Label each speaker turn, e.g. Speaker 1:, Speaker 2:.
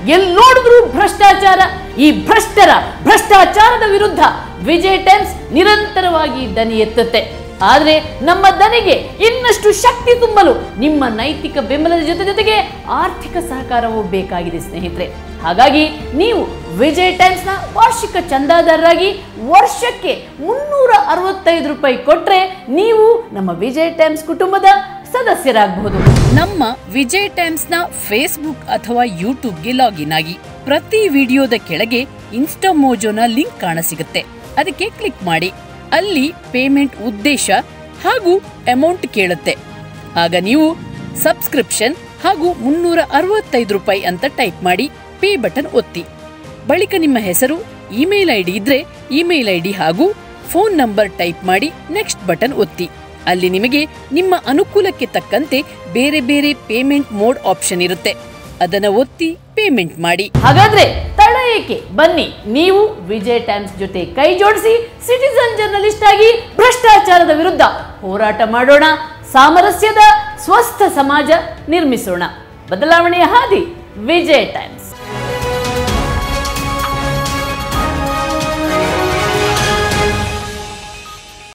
Speaker 1: ಎಲ್ಲಿ ನೋಡಿದ್ರು ಭ್ರಷ್ಟಾಚಾರ ಈ ಭ್ರಷ್ಟರ ಭ್ರಷ್ಟಾಚಾರದ ವಿರುದ್ಧ ವಿಜಯ್ ಟೈಮ್ಸ್ ನಿರಂತರವಾಗಿ ದನಿ ಎತ್ತುತ್ತೆ ಆದರೆ ನಮ್ಮ ದನಿಗೆ ಇನ್ನಷ್ಟು ಶಕ್ತಿ ತುಂಬಲು ನಿಮ್ಮ ನೈತಿಕ ಬೆಂಬಲದ ಜೊತೆ ಜೊತೆಗೆ ಆರ್ಥಿಕ ಸಹಕಾರವೂ ಬೇಕಾಗಿದೆ ಸ್ನೇಹಿತರೆ ಹಾಗಾಗಿ ನೀವು ವಿಜಯ್ ಟೈಮ್ಸ್ನ ವಾರ್ಷಿಕ ಚಂದಾದಾರರಾಗಿ ವರ್ಷಕ್ಕೆ ಮುನ್ನೂರ ಅರವತ್ತೈದು ರೂಪಾಯಿ ಕೊಟ್ಟರೆ ನೀವು ನಮ್ಮ ವಿಜಯ್ ಟೈಮ್ಸ್ ಕುಟುಂಬದ ಸದಸ್ಯರಾಗಬಹುದು
Speaker 2: ನಮ್ಮ ವಿಜಯ್ ಟೈಮ್ಸ್ನ ಫೇಸ್ಬುಕ್ ಅಥವಾ ಯೂಟ್ಯೂಬ್ಗೆ ಲಾಗಿನ್ ಆಗಿ ಪ್ರತಿ ವಿಡಿಯೋದ ಕೆಳಗೆ ಇನ್ಸ್ಟಾಮೋಜೋನ ಲಿಂಕ್ ಕಾಣಸಿಗುತ್ತೆ ಅದಕ್ಕೆ ಕ್ಲಿಕ್ ಮಾಡಿ ಅಲ್ಲಿ ಪೇಮೆಂಟ್ ಉದ್ದೇಶ ಹಾಗೂ ಅಮೌಂಟ್ ಕೇಳುತ್ತೆ ಆಗ ನೀವು ಸಬ್ಸ್ಕ್ರಿಪ್ಷನ್ ಹಾಗೂ ಮುನ್ನೂರ ಅರವತ್ತೈದು ರೂಪಾಯಿ ಅಂತ ಟೈಪ್ ಮಾಡಿ ಪೇ ಬಟನ್ ಒತ್ತಿ ಬಳಿಕ ನಿಮ್ಮ ಹೆಸರು ಇಮೇಲ್ ಐಡಿ ಇದ್ರೆ ಇಮೇಲ್ ಐಡಿ ಹಾಗೂ ಫೋನ್ ನಂಬರ್ ಟೈಪ್ ಮಾಡಿ ನೆಕ್ಸ್ಟ್ ಬಟನ್ ಒತ್ತಿ ಅಲ್ಲಿ ನಿಮಗೆ ನಿಮ್ಮ ಅನುಕೂಲಕ್ಕೆ ತಕ್ಕಂತೆ ಬೇರೆ ಬೇರೆ ಪೇಮೆಂಟ್ ಮೋಡ್ ಆಪ್ಷನ್ ಇರುತ್ತೆ ಅದನ್ನ ಒತ್ತಿ ಪೇಮೆಂಟ್ ಮಾಡಿ
Speaker 1: ಹಾಗಾದ್ರೆ ತಡ ಏಕೆ ಬನ್ನಿ ನೀವು ವಿಜಯ್ ಟೈಮ್ಸ್ ಜೊತೆ ಕೈ ಜೋಡಿಸಿ ಸಿಟಿಸನ್ ಜರ್ನಲಿಸ್ಟ್ ಆಗಿ ಭ್ರಷ್ಟಾಚಾರದ ವಿರುದ್ಧ ಹೋರಾಟ ಮಾಡೋಣ ಸಾಮರಸ್ಯದ ಸ್ವಸ್ಥ ಸಮಾಜ ನಿರ್ಮಿಸೋಣ ಬದಲಾವಣೆಯ ಹಾದಿ ವಿಜಯ್ ಟೈಮ್ಸ್